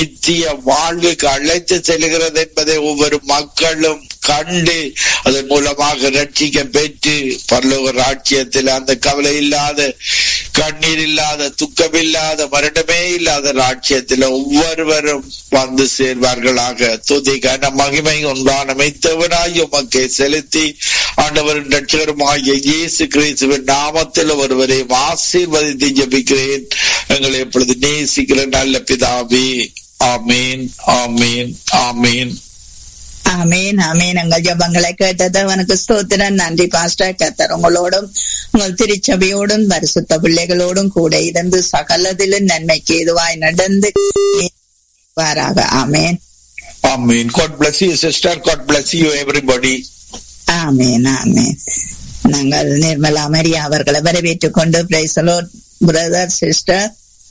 நித்திய வாழ்வுக்கு அழைத்து செல்கிறது என்பதை ஒவ்வொரு மக்களும் கண்டு அதன் மூலமாக ரட்சிக்க பெற்று பரலோக ராட்சியத்தில் அந்த கவலை இல்லாத கண்ணீர் இல்லாத துக்கம் இல்லாத மரணமே இல்லாத ராட்சியத்தில் ஒவ்வொருவரும் வந்து சேர்வார்களாக துதி கன மகிமை உண்டான மெய்த்தவனாய் உமக்கை செலுத்தி ஆண்டவரின் ரட்சகருமாகிய இயேசு கிறிஸ்துவின் நாமத்தில் ஒருவரையும் ஆசீர்வதித்து ஜபிக்கிறேன் எங்களை எப்பொழுது நேசிக்கிற நல்ல பிதாவே ஆமீன் ஆமீன் ஆமீன் ஆமீன் ஆமீன் எங்கள் ஜபங்களை கேட்டது அவனுக்கு ஸ்தோத்திரம் நன்றி பாஸ்டர் கத்தர் உங்களோடும் உங்கள் திருச்சபையோடும் பரிசுத்த பிள்ளைகளோடும் கூட இருந்து சகலதிலும் நன்மைக்கு எதுவாய் நடந்து வாராக ஆமேன் Amen. God bless you, sister. God bless you, everybody. ஆமேன் ஆமேன் நாங்கள் நிர்மலா மரியா அவர்களை வரவேற்றுக் கொண்டு பிரைசலோ பிரதர் சிஸ்டர்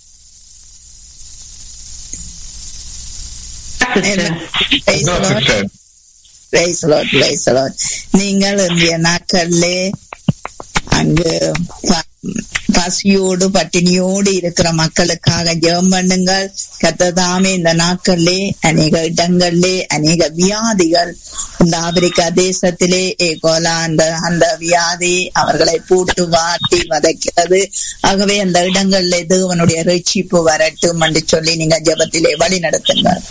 நீங்கள் இந்திய நாட்களிலே அங்கு பசியோடு பட்டினியோடு இருக்கிற மக்களுக்காக ஜெபம் பண்ணுங்கள் கத்ததாமே இந்த நாட்களிலே அநேக இடங்களிலே அநேக வியாதிகள் இந்த ஆப்பிரிக்கா தேசத்திலே ஏகோலா அந்த அந்த வியாதி அவர்களை பூட்டு வாட்டி வதைக்கிறது ஆகவே அந்த இடங்களில் தேவனுடைய ரட்சிப்பு வரட்டும் என்று சொல்லி நீங்க ஜபத்திலே வழி நடத்துங்கள்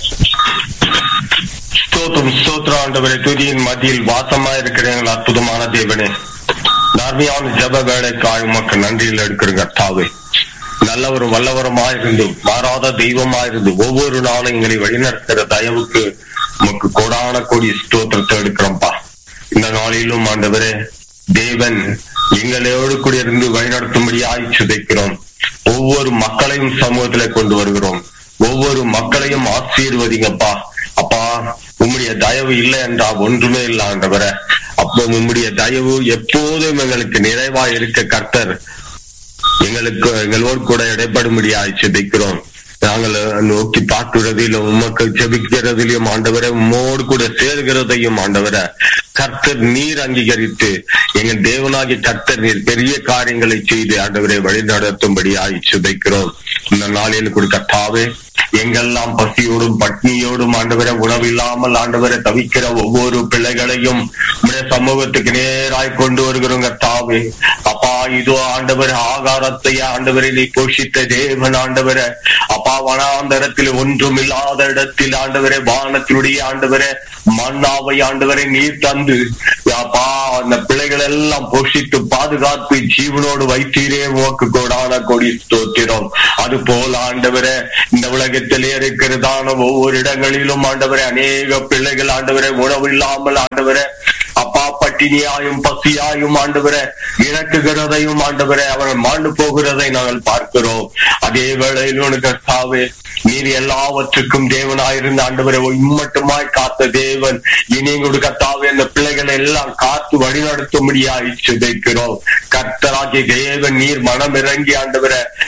ஸ்தோத்திரம் ஸ்தோத்திர ஆண்டவரே துதியின் மத்தியில் வாசமா இருக்கிற எங்கள் அற்புதமான தேவனே தார்மியான ஜப வேலைக்காய் உமக்கு நன்றியில் எடுக்கிற கர்த்தாவே நல்லவரும் வல்லவருமாயிருந்து மாறாத தெய்வமாயிருந்து ஒவ்வொரு நாளும் எங்களை வழிநடத்துகிற தயவுக்கு உமக்கு கோடான கோடி ஸ்தோத்திரத்தை எடுக்கிறோம்ப்பா இந்த நாளிலும் ஆண்டவரே தேவன் எங்களோடு கூட இருந்து வழிநடத்தும்படி ஆய்ச்சிதைக்கிறோம் ஒவ்வொரு மக்களையும் சமூகத்திலே கொண்டு வருகிறோம் ஒவ்வொரு மக்களையும் ஆசீர்வதிங்கப்பா அப்பா உம்முடைய தயவு இல்லை என்றால் ஒன்றுமே இல்லை ஆண்டவரை அப்போ உம்முடைய தயவு எப்போதும் எங்களுக்கு நிறைவா இருக்க கர்த்தர் எங்களுக்கு எங்களோடு கூட இடைப்படும்படியாய் சிதைக்கிறோம் நாங்கள் நோக்கி பார்க்கிறதிலும் உமக்கு ஜெபிக்கிறதிலும் ஆண்டவரை உம்மோடு கூட சேர்கிறதையும் ஆண்டவரை கர்த்தர் நீர் அங்கீகரித்து எங்கள் தேவனாகி கர்த்தர் நீர் பெரிய காரியங்களை செய்து ஆண்டவரை வழி நடத்தும்படியாய் சிதைக்கிறோம் இந்த நாளில் கூட கர்த்தாவே எங்கெல்லாம் பசியோடும் பட்னியோடும் ஆண்டவரை உணவில்லாமல் ஆண்டவரை தவிக்கிற ஒவ்வொரு பிள்ளைகளையும் உடைய சமூகத்துக்கு நேராய் கொண்டு வருகிறோம் கர்த்தாவே அப்பா இதோ ஆண்டவர் ஆகாரத்தை ஆண்டவரை நீ போஷித்த தேவன் ஆண்டவரை அப்பா வனாந்தரத்தில் ஒன்றும் இல்லாத இடத்தில் ஆண்டவரை வானத்தினுடைய ஆண்டவரை மண்ணாவை ஆண்டவரை நீர் தந்து அப்பா அந்த பிள்ளைகள் எல்லாம் போஷித்து பாதுகாத்து ஜீவனோடு வைத்தீரே உமக்கு கோடான கொடி ஸ்தோத்திரம் அது போல ஆண்டவரை இந்த உலகத்திலே இருக்கிறதான ஒவ்வொரு இடங்களிலும் ஆண்டவரை அநேக பிள்ளைகள் ஆண்டவரை உணவு இல்லாமல் ஆண்டவரை அப்பா பட்டினியாயும் பசியாயும் ஆண்டவரை இறக்குகிறதையும் ஆண்டவரை அவர்கள் மாண்டு போகிறதை நாங்கள் பார்க்கிறோம் அதே வேளையில் உனக்கு கர்த்தாவே நீர் எல்லாவற்றுக்கும் தேவனாயிருந்த ஆண்டவரை இம்மட்டுமாய் காத்த தேவன் இனி எங்களுடைய கர்த்தாவே அந்த பிள்ளைகளை எல்லாம் காத்து வழிநடத்தும்படியாய் சிதைக்கிறோம் கர்த்தராகிய தேவன் நீர் மனம் இறங்கி ஆண்டவரை